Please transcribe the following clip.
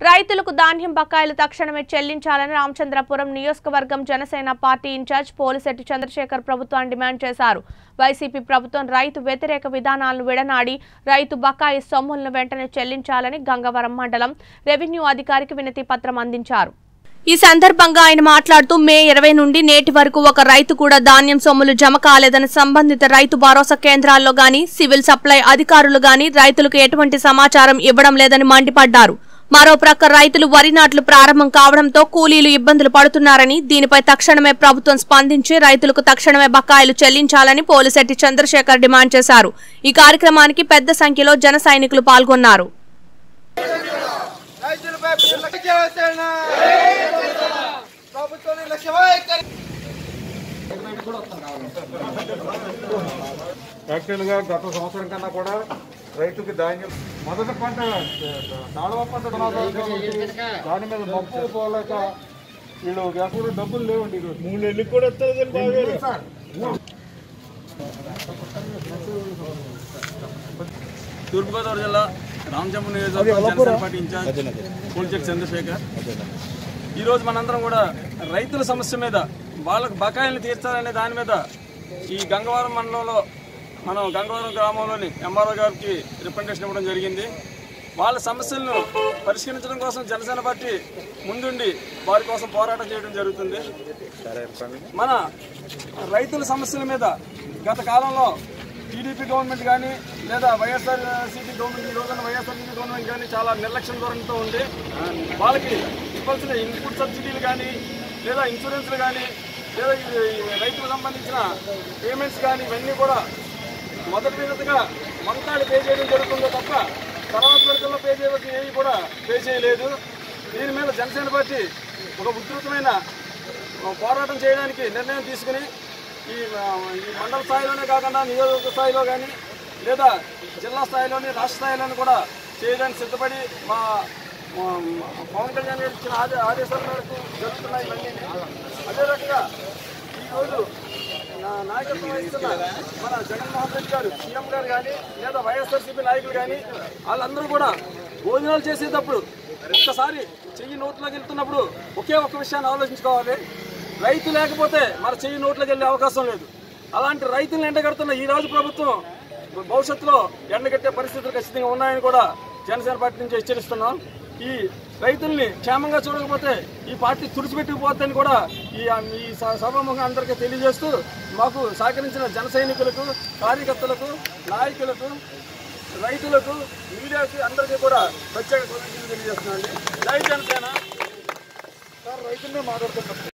రైతులకు ధాన్యం బకాయిలు తక్షణమే చెల్లించాలని రామచంద్రపురం నియోజకవర్గం జనసేన పార్టీ ఇన్ఛార్జ్ పోలిశెట్టి చంద్రశేఖర్ ప్రభుత్వాన్ని డిమాండ్ చేశారు వైసీపీ ప్రభుత్వం రైతు వ్యతిరేక విధానాలను విడనాడి రైతు బకాయి సొమ్ములను వెంటనే చెల్లించాలని గంగవరం మండలం రెవెన్యూ అధికారికి వినతి పత్రం అందించారు ఈ సందర్భంగా ఆయన మాట్లాడుతూ మే ఇరవై నుండి నేటి వరకు ఒక రైతు కూడా ధాన్యం సొమ్ములు జమ కాలేదని సంబంధిత రైతు భరోసా కేంద్రాల్లో గాని సివిల్ సప్లై అధికారులు గాని రైతులకు ఎటువంటి సమాచారం ఇవ్వడం లేదని మండిపడ్డారు మరో ప్రక్క రైతులు వరి నాట్లు ప్రారంభం కావడంతో కూలీలు ఇబ్బందులు పడుతున్నారని దీనిపై తక్షణమే ప్రభుత్వం స్పందించి రైతులకు తక్షణమే బకాయిలు చెల్లించాలని పోలిశెట్టి చంద్రశేఖర్ డిమాండ్ చేశారు ఈ కార్యక్రమానికి పెద్ద సంఖ్యలో జన సైనికులు పాల్గొన్నారు రైతులపై నిర్లక్ష్య చేసిన ప్రభుత్వం నిర్లక్ష్య వైఖరి యాక్చువల్గా గత సంవత్సరం కన్నా కూడా రైతుకి ధాన్యం మొదటి పంట నాలుగవ పంట దాని మీద మొప్పు పోలేక వీళ్ళు ఎప్పుడు డబ్బులు లేవండి ఈరోజు మూడు నెలలు కూడా తూర్పుగోదావరి జిల్లా రామజమ్మ నియోజకవర్గం జనసేన పార్టీ ఇన్ఛార్జ్ పూల్చెట్టి చంద్రశేఖర్ ఈరోజు మనందరం కూడా రైతుల సమస్య మీద వాళ్ళకు బకాయిలు తీర్చాలనే దాని మీద ఈ గంగవరం మండలంలో మనం గంగవరం గ్రామంలోని ఎంఆర్ఓ గారికి రిప్రజెంటేషన్ ఇవ్వడం జరిగింది వాళ్ళ సమస్యలను పరిష్కరించడం కోసం జనసేన పార్టీ ముందుండి వారి కోసం పోరాటం చేయడం జరుగుతుంది మన రైతుల సమస్యల మీద గత కాలంలో టీడీపీ గవర్నమెంట్ కానీ లేదా వైఎస్ఆర్ సిపి గవర్నమెంట్ ఈ రోజున వైఎస్ఆర్ సిపి గవర్నమెంట్ కానీ చాలా నిర్లక్ష్యం ధోరణితో ఉంది వాళ్ళకి ఇవ్వాల్సిన ఇన్పుట్ సబ్సిడీలు కానీ లేదా ఇన్సూరెన్స్లు కానీ లేదా ఈ రైతులకు సంబంధించిన పేమెంట్స్ కానీ ఇవన్నీ కూడా మొదటి విడతగా వంకాయలు పే చేయడం జరుగుతుందో తప్ప తర్వాత విడతల్లో పే చేయవలసిన ఏవి కూడా పే చేయలేదు దీని మీద జనసేన పార్టీ ఒక ఉధృతమైన పోరాటం చేయడానికి నిర్ణయం తీసుకుని ఈ ఆ, ఈ మండల స్థాయిలోనే కాకుండా నియోజకవర్గ స్థాయిలో కానీ లేదా జిల్లా స్థాయిలోని రాష్ట్ర స్థాయిలోని కూడా చేయడానికి సిద్ధపడి మా మా పవన్ కళ్యాణ్ గారు ఇచ్చిన ఆదే ఆదేశాల మేరకు జరుగుతున్నాయి ఇవన్నీ అదే రకంగా ఈరోజు నా- నాయకత్వం వహిస్తున్న మన జగన్మోహన్ రెడ్డి గారు సీఎం గారు కానీ లేదా వైఎస్ఆర్సీపీ నాయకులు కానీ వాళ్ళందరూ కూడా భోజనాలు చేసేటప్పుడు ఒక్కసారి చెయ్యి నోట్లోకి వెళ్తున్నప్పుడు ఒకే ఒక్క విషయాన్ని ఆలోచించుకోవాలి రైతు లేకపోతే మన చెయ్యి నోట్లోకి వెళ్ళే అవకాశం లేదు అలాంటి రైతులను ఎండగడుతున్న ఈ రోజు ప్రభుత్వం భవిష్యత్తులో ఎండగట్టే పరిస్థితులు ఖచ్చితంగా ఉన్నాయని కూడా జనసేన పార్టీ నుంచి హెచ్చరిస్తున్నాం ఈ రైతుల్ని క్షేమంగా చూడకపోతే ఈ పార్టీ తుడిచిపెట్టుకుపోద్దని కూడా ఈ ఈ స- సభాముఖంగా అందరికీ తెలియజేస్తూ మాకు సహకరించిన జన సైనికులకు కార్యకర్తలకు నాయకులకు రైతులకు మీడియాకి అందరికీ కూడా ప్రత్యేక కృతజ్ఞతలు తెలియజేస్తున్నాను జై జనసేన రైతులనే మాట్లాడుతున్నాం